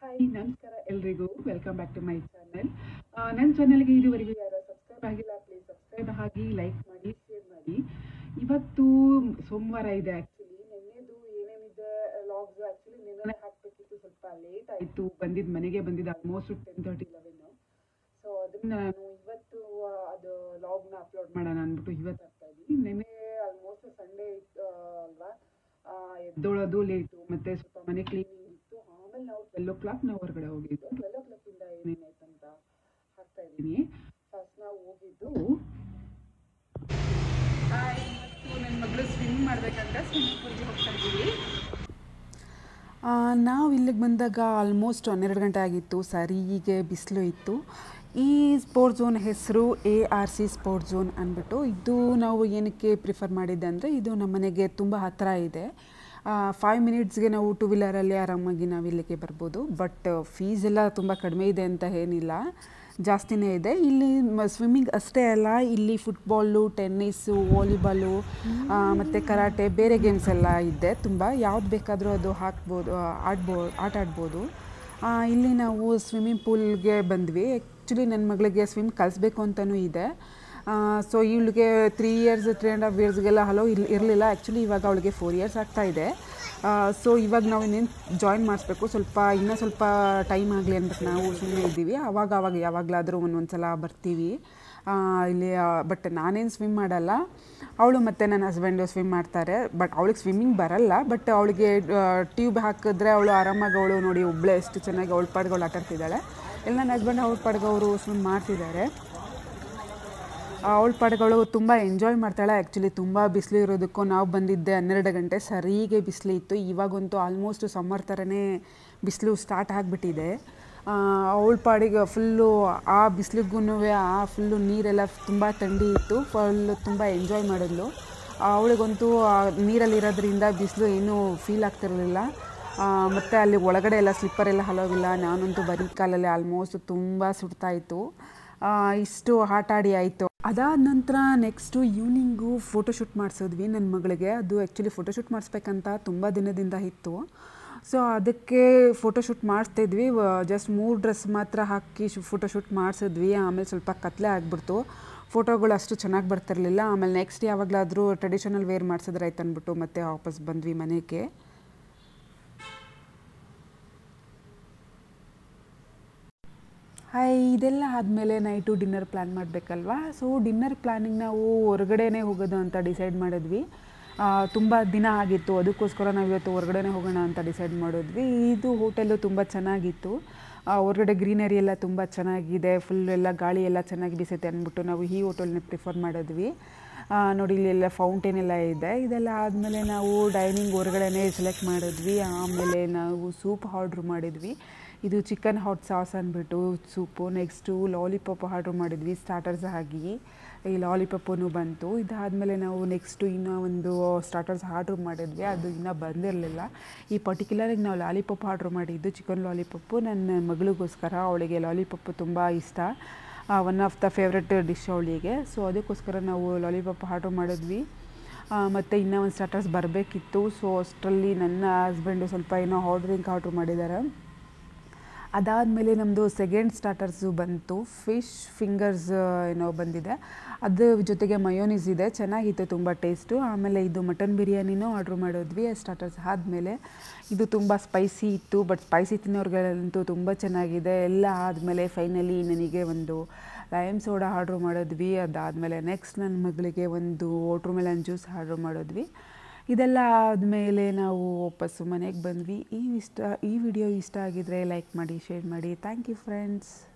hi ನಮಸ್ಕಾರ ಎಲ್ರಿಗೂ welcome back to my channel ನನ್ನ ಚಾನೆಲ್ಗೆ ಇದುವರೆಗೂ ಯಾರು ಸಬ್ಸ್ಕ್ರೈಬ್ ಆಗಿಲ್ಲ ಪ್ಲೀಸ್ ಸಬ್ಸ್ಕ್ರೈಬ್ ಆಗಿ ಲೈಕ್ ಮಾಡಿ ಶೇರ್ ಮಾಡಿ ಇವತ್ತು ಸೋಮವಾರ ಇದೆ ಆ್ಯಕ್ಚುಲಿ ನಿನ್ನೆದು ಏನೇನಿದೆ ಲಾಗ್ಸ್ ಆ್ಯಕ್ಚುಲಿ ನಿನ್ನೆ ಹಾಕಬೇಕಿತ್ತು ಸ್ವಲ್ಪ ಲೇಟ್ ಆಯಿತು ಬಂದಿದ್ದು ಮನೆಗೆ ಬಂದಿದ್ದು almost ten thirty eleven so ಅದನ್ನ ನಾನು ಇವತ್ತು ಆ, ಅದು ಲಾಗ್ನ ಅಪ್ಲೋಡ್ ಮಾಡೋಣ ಅಂದ್ಬಿಟ್ಟು ಇವತ್ತು ಹಾಕ್ತಾ ಇದ್ದೀನಿ ನಿನ್ನೆ ಆಲ್ಮೋಸ್ಟ್ ಸಂಡೇ ಇತ್ತು ಅಲ್ವಾ ಆ, ಎದ್ದೊಳೋದು ಲೇಟು ಮತ್ತೆ ಸ್ವಲ್ಪ ಮನೆ ಕ್ಲೀನಿಂಗ್ ಇತ್ತು ಆಮೇಲೆ ನಾವು ಟ್ವೆಲ್ ಓ ಕ್ಲಾಕ್ ನಾವು ಹೊರಗಡೆ ಹೋಗಿದ್ದು ಟ್ವೆಲ್ ಓ ಕ್ಲಾಕಿಂದ ಏನೇನಾಯ್ತು ಅಂತ ಹಾಕ್ತಾ ಇದ್ದೀನಿ ಫಸ್ಟ್ ನಾವು ಹೋಗಿದ್ದು ಆ, ಇವತ್ತು ನನ್ನ ಮಗಳು ಸ್ವಿಮ್ ಮಾಡ್ಬೇಕಂತ ಸ್ವಿಮ್ಮಿಂಗ್ ಪೂಲ್ಗೆ ಹೋಗ್ತಾ ಇದ್ದೀವಿ ನಾವು ಇಲ್ಲಿಗೆ ಬಂದಾಗ ಆಲ್ಮೋಸ್ಟ್ ಹನ್ನೆರಡು ಗಂಟೆ ಆಗಿತ್ತು ಸರಿಗೆ ಬಿಸಿಲು ಇತ್ತು ಈ ಸ್ಪೋರ್ಟ್ ಝೋನ್ ಹೆಸರು A R C sport zone ಅಂದ್ಬಿಟ್ಟು ಇದು ನಾವು ಏನಕ್ಕೆ ಪ್ರಿಫರ್ ಮಾಡಿದ್ದೆ ಅಂದರೆ ಇದು ನಮ್ಮ ಮನೆಗೆ ತುಂಬ ಹತ್ತಿರ ಇದೆ ಫೈವ್ ಮಿನಿಟ್ಸ್ಗೆ ನಾವು ಟೂ ವೀಲರಲ್ಲಿ ಆರಾಮಾಗಿ ನಾವು ಇಲ್ಲಿಗೆ ಬರ್ಬೋದು ಬಟ್ ಫೀಸ್ ಎಲ್ಲ ತುಂಬ ಕಡಿಮೆ ಇದೆ ಅಂತ ಏನಿಲ್ಲ ಜಾಸ್ತಿನೇ ಇದೆ ಇಲ್ಲಿ ಸ್ವಿಮ್ಮಿಂಗ್ ಅಷ್ಟೇ ಅಲ್ಲ ಇಲ್ಲಿ ಫುಟ್ಬಾಲು ಟೆನ್ನಿಸ್ಸು ವಾಲಿಬಾಲು ಮತ್ತು ಕರಾಟೆ ಬೇರೆ ಗೇಮ್ಸ್ ಎಲ್ಲ ಇದೆ ತುಂಬ ಯಾವ್ದು ಬೇಕಾದರೂ ಅದು ಹಾಕ್ಬೋದು ಆ, ಆಡ್ಬೋ ಆಟ ಆಡ್ಬೋದು ಆ, ಇಲ್ಲಿ ನಾವು ಸ್ವಿಮ್ಮಿಂಗ್ ಪೂಲ್ಗೆ ಬಂದ್ವಿ ಆ್ಯಕ್ಚುಲಿ ನನ್ನ ಮಗಳಿಗೆ ಸ್ವಿಮ್ ಕಲಿಸ್ಬೇಕು ಅಂತಲೂ ಇದೆ ಸೊ ಇವಳಿಗೆ three years three and half ಇಯರ್ಸ್ಗೆಲ್ಲ ಹಲೋ ಇಲ್ಲಿ ಇರಲಿಲ್ಲ ಆ್ಯಕ್ಚುಲಿ ಇವಾಗ ಅವಳಿಗೆ ಫೋರ್ ಇಯರ್ಸ್ ಆಗ್ತಾ ಇದೆ ಸೊ ಇವಾಗ ನಾವು ಇನ್ನೇನು ಜಾಯಿನ್ ಮಾಡಿಸ್ಬೇಕು ಸ್ವಲ್ಪ ಇನ್ನೂ ಸ್ವಲ್ಪ ಟೈಮ್ ಆಗಲಿ ಅಂದ್ಬಿಟ್ಟು ನಾವು ಸುಮ್ಮನೆ ಇದ್ದೀವಿ ಆವಾಗ ಆವಾಗ ಯಾವಾಗಲಾದರೂ ಒಂದೊಂದು ಸಲ ಬರ್ತೀವಿ ಆ, ಇಲ್ಲಿ ಬಟ್ ನಾನೇನು ಸ್ವಿಮ್ ಮಾಡಲ್ಲ ಅವಳು ಮತ್ತು ನನ್ನ ಹಸ್ಬೆಂಡು ಸ್ವಿಮ್ ಮಾಡ್ತಾರೆ ಬಟ್ ಅವಳಿಗೆ ಸ್ವಿಮ್ಮಿಂಗ್ ಬರಲ್ಲ ಬಟ್ ಅವಳಿಗೆ ಟ್ಯೂಬ್ ಹಾಕಿದ್ರೆ ಅವಳು ಆರಾಮಾಗಿ ಅವಳು ನೋಡಿ ಒಬ್ಬಳೆ ಎಷ್ಟು ಚೆನ್ನಾಗಿ ಅವಳ ಪಾಡ್ಗೆ ಅವಳು ಆಟ ಆಡ್ತಿದ್ದಾಳೆ ಇಲ್ಲ ನನ್ನ ಹಸ್ಬೆಂಡ್ ಅವ್ಳ ಪಾಡ್ಗೆ ಅವರು ಸ್ವಿಮ್ ಮಾಡ್ತಿದ್ದಾರೆ ಅವಳ ಪಾಡ್ಗಳು ತುಂಬ ಎಂಜಾಯ್ ಮಾಡ್ತಾಳೆ ಆ್ಯಕ್ಚುಲಿ ತುಂಬ ಬಿಸಿಲು ಇರೋದಕ್ಕೂ ನಾವು ಬಂದಿದ್ದೆ ಹನ್ನೆರಡು ಗಂಟೆ ಸರಿಗೆ ಬಿಸಿಲು ಇತ್ತು ಇವಾಗಂತೂ ಆಲ್ಮೋಸ್ಟ್ ಸಮ್ಮರ್ ಥರನೇ ಬಿಸಿಲು ಸ್ಟಾರ್ಟ್ ಆಗಿಬಿಟ್ಟಿದೆ ಅವಳ ಪಾಡಿಗೆ ಫುಲ್ಲು ಆ ಬಿಸಿಲಿಗೂ ಆ ಫುಲ್ಲು ನೀರೆಲ್ಲ ತುಂಬ ಥಂಡಿ ಇತ್ತು ಫುಲ್ಲು ತುಂಬ ಎಂಜಾಯ್ ಮಾಡಿದ್ಲು ಅವಳಿಗಂತೂ ನೀರಲ್ಲಿ ಇರೋದ್ರಿಂದ ಬಿಸಿಲು ಏನೂ ಫೀಲ್ ಆಗ್ತಿರಲಿಲ್ಲ ಮತ್ತು ಅಲ್ಲಿ ಒಳಗಡೆ ಎಲ್ಲ ಸ್ಲಿಪ್ಪರ್ ಎಲ್ಲ ಹಲೋವಿಲ್ಲ ನಾನಂತೂ ಬರೀ ಕಾಲಲ್ಲಿ ಆಲ್ಮೋಸ್ಟ್ ತುಂಬ ಸುಡ್ತಾ ಇತ್ತು ಆ, ಇಷ್ಟು ಆಟ ಆಡಿ ಆಯಿತು ಅದಾದ ನಂತರ ನೆಕ್ಸ್ಟು ಈವ್ನಿಂಗು ಫೋಟೋಶೂಟ್ ಮಾಡಿಸಿದ್ವಿ ನನ್ನ ಮಗಳಿಗೆ ಅದು ಆ್ಯಕ್ಚುಲಿ ಫೋಟೋಶೂಟ್ ಮಾಡಿಸ್ಬೇಕಂತ ತುಂಬ ದಿನದಿಂದ ಇತ್ತು ಸೊ ಅದಕ್ಕೆ ಫೋಟೋಶೂಟ್ ಮಾಡಿಸ್ತಿದ್ವಿ ಜಸ್ಟ್ ಮೂರು ಡ್ರೆಸ್ ಮಾತ್ರ ಹಾಕಿ ಶು ಫೋಟೋಶೂಟ್ ಮಾಡಿಸಿದ್ವಿ ಆಮೇಲೆ ಸ್ವಲ್ಪ ಕತ್ಲೆ ಆಗಿಬಿಡ್ತು ಫೋಟೋಗಳು ಅಷ್ಟು ಚೆನ್ನಾಗಿ ಬರ್ತಿರ್ಲಿಲ್ಲ ಆಮೇಲೆ ನೆಕ್ಸ್ಟ್ ಯಾವಾಗಲಾದರೂ ಟ್ರೆಡಿಷನಲ್ ವೇರ್ ಮಾಡಿಸಿದ್ರೆ ಆಯ್ತು ಅಂದ್ಬಿಟ್ಟು ಮತ್ತೆ ವಾಪಸ್ ಬಂದ್ವಿ ಮನೆಗೆ ಹಾಯ್ ಇದೆಲ್ಲ ಆದಮೇಲೆ ನೈಟು ಡಿನ್ನರ್ ಪ್ಲ್ಯಾನ್ ಮಾಡಬೇಕಲ್ವಾ ಸೊ ಡಿನ್ನರ್ ಪ್ಲ್ಯಾನಿಂಗ್ ನಾವು ಹೊರಗಡೆನೇ ಹೋಗೋದು ಅಂತ ಡಿಸೈಡ್ ಮಾಡಿದ್ವಿ ತುಂಬ ದಿನ ಆಗಿತ್ತು ಅದಕ್ಕೋಸ್ಕರ ನಾವು ಇವತ್ತು ಹೊರಗಡೆನೇ ಹೋಗೋಣ ಅಂತ ಡಿಸೈಡ್ ಮಾಡಿದ್ವಿ ಇದು ಹೋಟೆಲು ತುಂಬ ಚೆನ್ನಾಗಿತ್ತು ಆ, ಹೊರಗಡೆ ಗ್ರೀನರಿ ಎಲ್ಲ ತುಂಬ ಚೆನ್ನಾಗಿದೆ ಫುಲ್ ಎಲ್ಲ ಗಾಳಿ ಎಲ್ಲ ಚೆನ್ನಾಗಿ ಬೀಸುತ್ತೆ ಅಂದ್ಬಿಟ್ಟು ನಾವು ಈ ಹೋಟೆಲ್ನ ಪ್ರಿಫರ್ ಮಾಡಿದ್ವಿ ಆ, ನೋಡಿ ಇಲ್ಲೆಲ್ಲ ಫೌಂಟೇನ್ ಎಲ್ಲ ಇದೆ ಇದೆಲ್ಲ ಆದಮೇಲೆ ನಾವು ಡೈನಿಂಗ್ ಹೊರಗಡೆನೇ ಸೆಲೆಕ್ಟ್ ಮಾಡಿದ್ವಿ ಆಮೇಲೆ ನಾವು ಸೂಪ್ ಆರ್ಡ್ರ್ ಮಾಡಿದ್ವಿ ಇದು ಚಿಕನ್ ಹಾಟ್ ಸಾಸ್ ಅಂದ್ಬಿಟ್ಟು ಸೂಪು ನೆಕ್ಸ್ಟು ಲಾಲಿಪಾಪ್ ಆರ್ಡ್ರ್ ಮಾಡಿದ್ವಿ ಸ್ಟಾರ್ಟರ್ಸ್ ಆಗಿ ಈ ಲಾಲಿಪಾಪೂ ಬಂತು ಇದಾದಮೇಲೆ ನಾವು ನೆಕ್ಸ್ಟು ಇನ್ನೂ ಒಂದು ಸ್ಟಾರ್ಟರ್ಸ್ ಆರ್ಡ್ರ್ ಮಾಡಿದ್ವಿ ಅದು ಇನ್ನೂ ಬಂದಿರಲಿಲ್ಲ ಈ ಪರ್ಟಿಕ್ಯುಲರಾಗಿ ನಾವು ಲಾಲಿಪಾಪ್ ಆರ್ಡ್ರ್ ಮಾಡಿದ್ದು ಚಿಕನ್ ಲಾಲಿಪಾಪು ನನ್ನ ಮಗಳಿಗೋಸ್ಕರ ಅವಳಿಗೆ ಲಾಲಿಪಾಪು ತುಂಬ ಇಷ್ಟ one of the favourite dish ಅವಳಿಗೆ ಸೊ ಅದಕ್ಕೋಸ್ಕರ ನಾವು ಲಾಲಿಪಾಪ್ ಆರ್ಡ್ರ್ ಮಾಡಿದ್ವಿ ಮತ್ತು ಇನ್ನೂ ಒಂದು ಸ್ಟಾರ್ಟರ್ಸ್ ಬರಬೇಕಿತ್ತು ಸೊ ಅಷ್ಟರಲ್ಲಿ ನನ್ನ ಹಸ್ಬೆಂಡು ಸ್ವಲ್ಪ ಏನೋ ಆರ್ಡ್ರಿಂಗ್ ಆರ್ಡ್ರ್ ಮಾಡಿದ್ದಾರೆ ಅದಾದಮೇಲೆ ನಮ್ಮದು ಸೆಕೆಂಡ್ ಸ್ಟಾರ್ಟರ್ಸು ಬಂತು ಫಿಶ್ ಫಿಂಗರ್ಸ್ ಏನೋ ಬಂದಿದೆ ಅದ್ರ ಜೊತೆಗೆ ಮಯೋನೀಸ್ ಇದೆ ಚೆನ್ನಾಗಿತ್ತು ತುಂಬ ಟೇಸ್ಟು ಆಮೇಲೆ ಇದು ಮಟನ್ ಬಿರಿಯಾನಿನೂ ಆರ್ಡ್ರ್ ಮಾಡಿದ್ವಿ ಸ್ಟಾರ್ಟರ್ಸ್ ಆದಮೇಲೆ ಇದು ತುಂಬ ಸ್ಪೈಸಿ ಇತ್ತು ಬಟ್ ಸ್ಪೈಸಿ ತಿನ್ನೋರ್ಗಂತೂ ತುಂಬ ಚೆನ್ನಾಗಿದೆ ಎಲ್ಲ ಆದಮೇಲೆ ಫೈನಲಿ ನನಗೆ ಒಂದು ಲೈಮ್ ಸೋಡಾ ಆರ್ಡ್ರ್ ಮಾಡಿದ್ವಿ ಅದಾದಮೇಲೆ ನೆಕ್ಸ್ಟ್ ನನ್ನ ಮಗಳಿಗೆ ಒಂದು ವಾಟ್ರ್ ಮೆಲನ್ ಜ್ಯೂಸ್ ಆರ್ಡ್ರ್ ಮಾಡಿದ್ವಿ ಇದೆಲ್ಲ ಆದಮೇಲೆ ನಾವು ವಾಪಸ್ಸು ಮನೆಗೆ ಬಂದ್ವಿ ಈ ಇಷ್ಟ ಈ ವಿಡಿಯೋ ಇಷ್ಟ ಆಗಿದ್ರೆ ಲೈಕ್ ಮಾಡಿ ಶೇರ್ ಮಾಡಿ ಥ್ಯಾಂಕ್ ಯು ಫ್ರೆಂಡ್ಸ್